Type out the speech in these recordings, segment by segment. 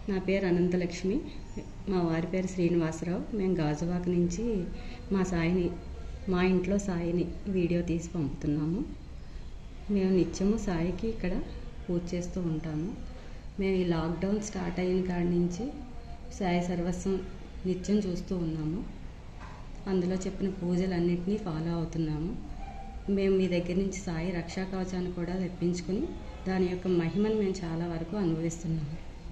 నా పేరు అనంతలక్ష్మి మా వారి పేరు శ్రీనివాసరావు మేము గాజువాక నుంచి మా సాయిని మా ఇంట్లో సాయిని వీడియో తీసి పంపుతున్నాము మేము నిత్యము సాయికి ఇక్కడ పూజ చేస్తూ ఉంటాము మేము ఈ లాక్డౌన్ స్టార్ట్ అయిన కాడి నుంచి సాయి సర్వస్వం నిత్యం చూస్తూ ఉన్నాము అందులో చెప్పిన పూజలన్నింటినీ ఫాలో అవుతున్నాము మేము మీ దగ్గర నుంచి సాయి రక్షా కవచాన్ని కూడా తెప్పించుకుని దాని యొక్క మహిమను మేము చాలా వరకు అనుభవిస్తున్నాము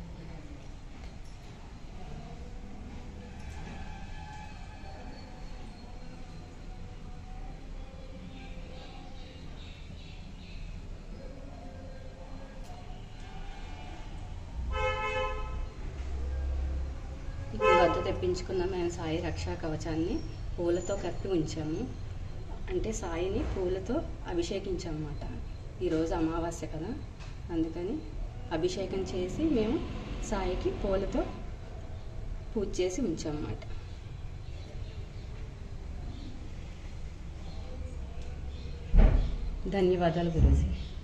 ఈ వద్ద తెప్పించుకున్న మేము సాయి రక్షా కవచాన్ని పూలతో కప్పి ఉంచాము అంటే సాయిని పూలతో అభిషేకించామన్నమాట ఈరోజు అమావాస్య కదా అందుకని అభిషేకం చేసి మేము సాయికి పూలతో పూజ చేసి ఉంచామన్నమాట ధన్యవాదాలు గురూజీ